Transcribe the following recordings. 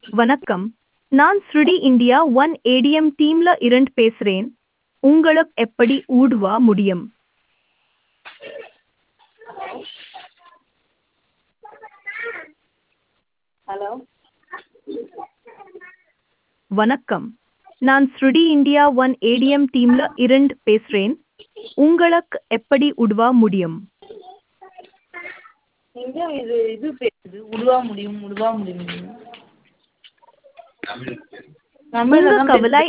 வணக்கம் நான் ஸ்ருடி இந்தியா ஒன் ஏடிஎம் டீம்ல இருந்து பேசுறேன் உங்களுக்கு எப்படி உதவ முடியும் ஹலோ வணக்கம் நான் ஸ்ருடி இந்தியா ஒன் ஏடிஎம் டீம்ல இருந்து பேசுறேன் உங்களுக்கு எப்படி உதவ முடியும் எங்கே இது இது பேசுது உருவா முடியும் உருவா முடியும் தமிழ்ல உங்க தான் கவலை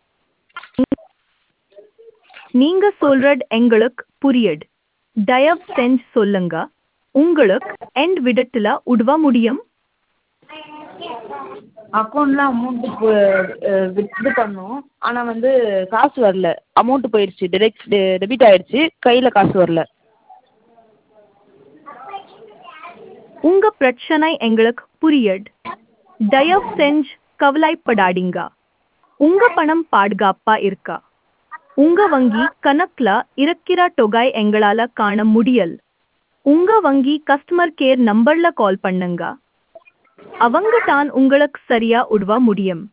நீங்க சொல்றது எங்களுக்கு புரியுது தயவு செஞ்சு சொல்லுங்க உங்களுக்கு எண்ட் விடத்துல உதவ முடியும் அக்கௌண்ட்ல அமௌண்ட் இது பண்ணோம் ஆனால் வந்து காசு வரல அமௌண்ட் போயிடுச்சு டெரெக்ட் டெபிட் ஆயிடுச்சு கையில் காசு வரல உங்க பிரச்சனை எங்களுக்கு புரியுது தயவு செஞ்சு கவலைப்படாதீங்க உங்க பணம் பாதுகாப்பா இருக்கா உங்க வங்கி கணக்குல இருக்கிற தொகை எங்களால காண முடியல் உங்க வங்கி கஸ்டமர் கேர் நம்பர்ல கால் பண்ணுங்க அவங்க தான் உங்களுக்கு சரியா உதவ முடியும்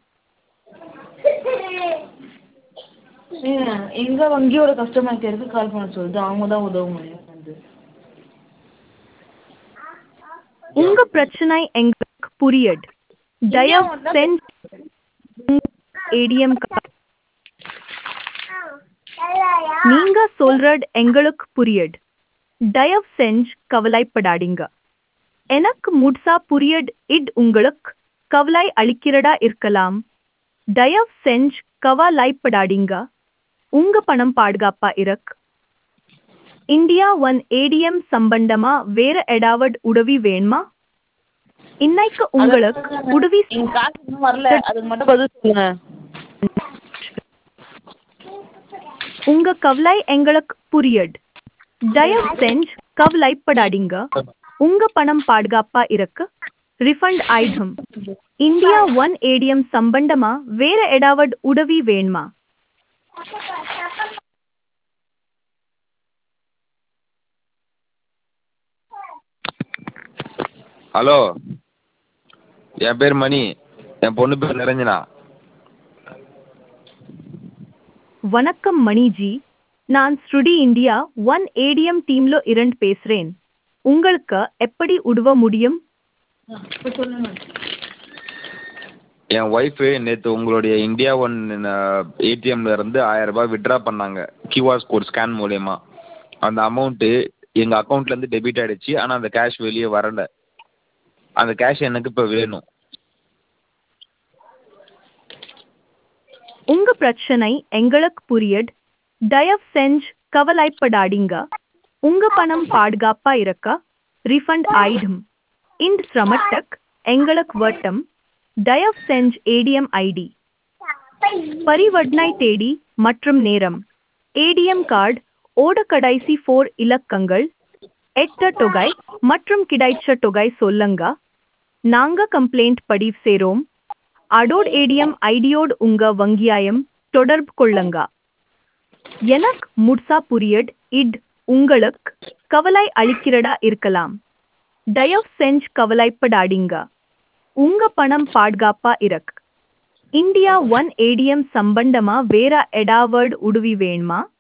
எங்கள் வங்கியோட கஸ்டமர் கேருக்கு கால் பண்ண சொல்லுது அவங்க தான் உதவ முடியும் வந்து உங்க பிரச்சனை எங்களுக்கு புரியுது தயவு செஞ்சு ஏடிஎம் நீங்க சொல்றது எங்களுக்கு புரியுது தயவு செஞ்சு கவலைப்படாதீங்க எனக்கு முழுசா புரியுது இது உங்களுக்கு கவலை அளிக்கிறதா இருக்கலாம் தயவு செஞ்சு கவலைப்படாதீங்க உங்க பணம் பாதுகாப்பா இருக்கு இந்தியா ஒன் ஏடிஎம் சம்பந்தமா வேற ஏதாவது உதவி வேணுமா இன்னைக்கு உங்களுக்கு உதவி எங்கள் காசு இன்னும் வரல அதுக்கு மட்டும் பதில் சொல்லுங்க உங்க கவலை எங்களுக்கு புரியுது தயவு செஞ்சு கவலைப்படாதீங்க உங்க பணம் பாதுகாப்பா இருக்கு ரிஃபண்ட் ஆயிடும் இந்தியா ஒன் ஏடிஎம் சம்பந்தமா வேற ஏதாவது உதவி வேணுமா ஹலோ என் பேர் மணி என் பொண்ணு பேர் நிரஞ்சனா வணக்கம் மணிஜி நான் ஸ்ருடி இந்தியா ஒன் ஏடிஎம் டீம்ல இருந்து பேசுறேன் உங்களுக்கு எப்படி உதவ முடியும் இப்போ சொல்லுங்க என் ஒய்ஃபு நேற்று உங்களுடைய இந்தியா ஒன் ஏடிஎம்ல இருந்து ஆயிரம் ரூபாய் வித்ட்ரா பண்ணாங்க கியூஆர் கோட் ஸ்கேன் மூலயமா அந்த அமௌண்ட்டு எங்கள் அக்கௌண்ட்லேருந்து டெபிட் ஆகிடுச்சு ஆனால் அந்த கேஷ் வெளியே வரல அந்த கேஷ் எனக்கு இப்போ வேணும் உங்க பிரச்சனை எங்களுக்கு புரியுது தயவு செஞ்சு கவலைப்படாதீங்க உங்க பணம் பாதுகாப்பா இருக்க ரிஃபண்ட் ஆயிடும் இந்த சிரமத்துக்கு எங்களுக்கு வட்டம் தயவு செஞ்சு ஏடிஎம் ஐடி பரிவர்த்தனை தேதி மற்றும் நேரம் ஏடிஎம் கார்டு ஓட கடைசி ஃபோர் இலக்கங்கள் எட்ட தொகை மற்றும் கிடைச்ச தொகை சொல்லுங்க நாங்க கம்ப்ளைண்ட் பதிவு செய்றோம் அடோட் ஏடிஎம் ஐடியோடு உங்க வங்கியாயம் தொடர்பு கொள்ளுங்க எனக்கு முழுசா புரியுது இட் உங்களுக்கு கவலை அளிக்கிறதா இருக்கலாம் தயவு செஞ்சு கவலைப்படாதீங்க உங்க பணம் பாதுகாப்பா இருக்கு இந்தியா ஒன் ஏடிஎம் சம்பந்தமா வேற ஏதாவது உதவி வேணுமா